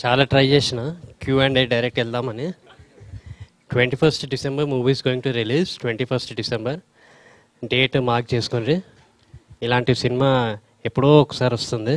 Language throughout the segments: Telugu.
చాలా ట్రై చేసిన క్యూ అండ్ ఏ డైరెక్ట్ వెళ్దామని twenty first December movies going to release twenty first December date mark చేసుకోండి ఇలాంటి సినిమా ఎప్పుడో ఒకసారి వస్తుంది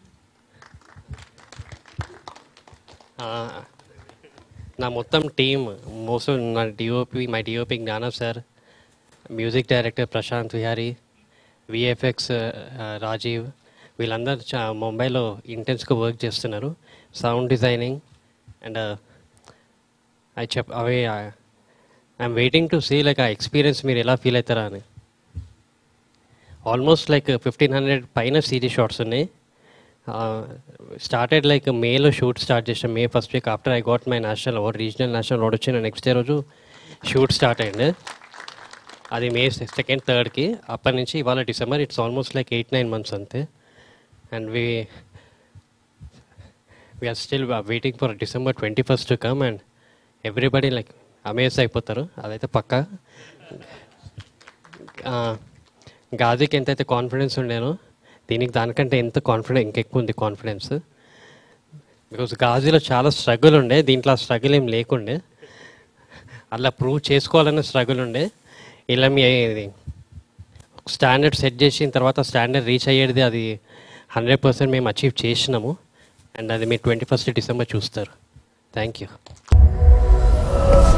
ఆ, నా మొత్తం టీమ్ మోస్ట్ నా DOP my DOP Gnanav sir music director Prashanth Vihari VFX Rajeev వీళ్ళందరూ చా ముంబైలో ఇంటెన్స్గా వర్క్ చేస్తున్నారు సౌండ్ డిజైనింగ్ అండ్ అవి చెప్ అవి I'm waiting to see like ఆ ఎక్స్పీరియన్స్ మీరు ఎలా ఫీల్ అవుతారా అని ఆల్మోస్ట్ లైక్ ఫిఫ్టీన్ హండ్రెడ్ పైన సిరీ షార్ట్స్ ఉన్నాయి స్టార్టెడ్ లైక్ మేలో షూట్ స్టార్ట్ చేసాం May first week after I got my national award regional national award వచ్చిన నెక్స్ట్ డే రోజు షూట్ స్టార్ట్ అయింది అది మే సెకండ్ థర్డ్కి అప్పటి నుంచి ఇవాళ December it's almost like eight nine months అంతే and we we are still waiting for December twenty first come and everybody like amaze అయిపోతారు అదైతే పక్కా ఆ, గాజీకి ఎంతైతే కాన్ఫిడెన్స్ ఉండేనో దీనికి దానికంటే ఎంత కాన్ఫిడెన్స్ ఇంకెక్కువ ఉంది కాన్ఫిడెన్స్ బికాజ్ గాజీలో చాలా స్ట్రగుల్ ఉండే దీంట్లో ఆ స్ట్రగుల్ ఏం లేకుండే అలా ప్రూవ్ చేసుకోవాలన్న స్ట్రగుల్ ఉండే ఇలా మీ స్టాండర్డ్ సెట్ చేసిన తర్వాత స్టాండర్డ్ రీచ్ అయ్యేది అది హండ్రెడ్ పర్సెంట్ మేము అచీవ్ చేసినాము అండ్ అది మీరు ట్వంటీ ఫస్ట్ డిసెంబర్ చూస్తారు థ్యాంక్ యూ